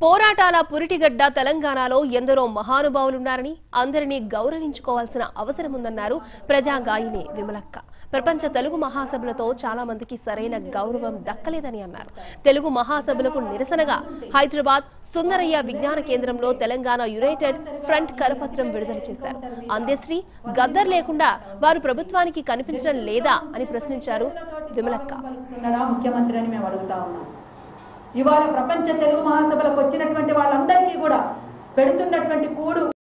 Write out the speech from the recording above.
పోరాటాల పురిటిగడ్డ తెలంగాణలో ఎందరో మహానుభావులున్నారని అందరినీ గౌరవించుకోవాల్సిన అవసరం ఉందన్నారు ప్రజా గాయని విమలక్క ప్రపంచ తెలుగు మహాసభలతో చాలా మందికి సరైన గౌరవం దక్కలేదని అన్నారు తెలుగు మహాసభలకు నిరసనగా హైదరాబాద్ సుందరయ్య విజ్ఞాన కేంద్రంలో తెలంగాణ యునైటెడ్ ఫ్రంట్ కరపత్రం విడుదల చేశారు అందశ్రీ గద్దర్ లేకుండా వారు ప్రభుత్వానికి కనిపించడం లేదా అని ప్రశ్నించారు విమలక్క ఉన్నాడా ముఖ్యమంత్రి అని మేము అడుగుతా ఉన్నాం ఇవాళ ప్రపంచ తెలుగు మహాసభలకు వచ్చినటువంటి వాళ్ళందరికీ కూడా పెడుతున్నటువంటి కూడు